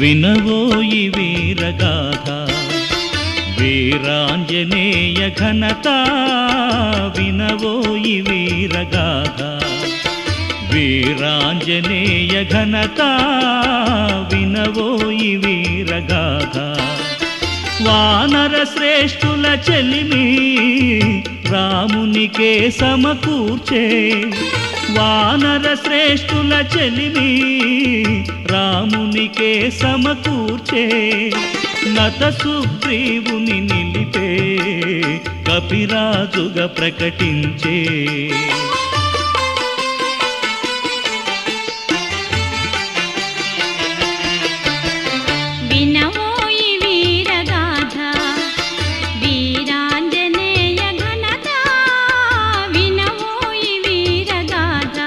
వినవోయి వీరగాథ వీరాంజనేయ ఘనత వినవోయి వీరగాథ వీరాంజనేయ ఘనత వినవోయి వీరగాథ వానర శ్రేష్ఠుల చెలిమి రామునికే సమకూర్చే వానర శ్రేష్ఠుల చెలిమి రామునికే సమకూర్చే నత సుగ్రీవుని నిలిపే కపిరాజుగా ప్రకటించే వినవోయి వీరగాథ వీరాంజనేయ ఘనత వినవోయి వీరగాథ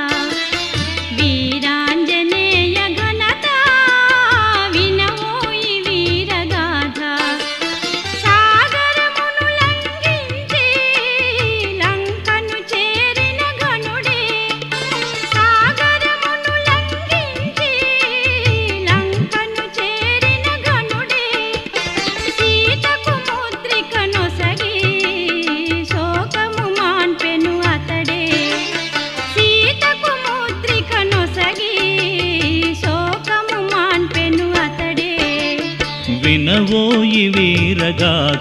వీరాంజనేయ ఘనత వినవోయి వీరగాథ సాగరమును లంఘించి లంకను చేరిన ఘనుడే సాగరమును లంఘించి లంకను చేరిన ఘనుడే సీతకు ముద్రిక నొసగి శోకము మాన్పెను అతడే సీతకు ముద్రిక నొసగి శోకము మాన్పెను అతడే వినవోయి వీరగాథ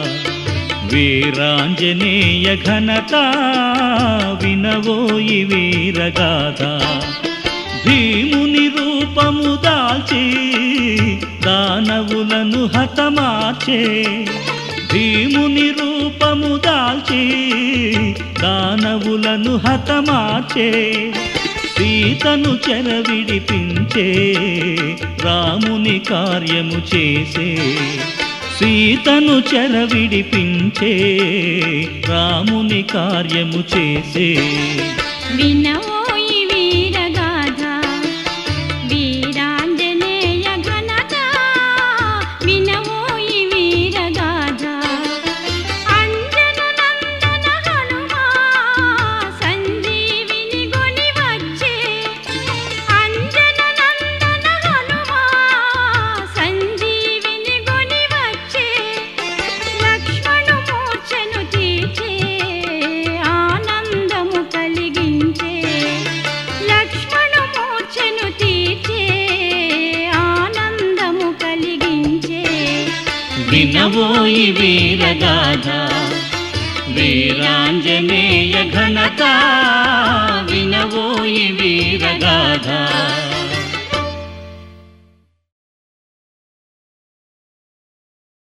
వీరాంజనేయ ఘనత వినవోయి వీరగాథ భీముని రూపము దాల్చి దానవులను హతమార్చే భీముని రూపము దాల్చి దానవులను హతమార్చే సీతను చెర విడిపించే రాముని కార్యము చేసే సీతను చెర విడిపించే రాముని కార్యము చేసే వినవోయి వీరగాథ వీరాంజనేయ ఘనత వినవోయి వీరగాథ అంజన నందన హనుమా సంజీవిని గొని వచ్చే అంజన నందన హనుమా సంజీవిని గొని వచ్చే లక్ష్మణు మూర్ఛను తీర్చే ఆనందము కలిగించే లక్ష్మణు మూర్ఛను తీర్చే ఆనందము కలిగించే వినవోయి వీరగాథ వీరాంజనేయ ఘనత వినవోయి వీరగాథ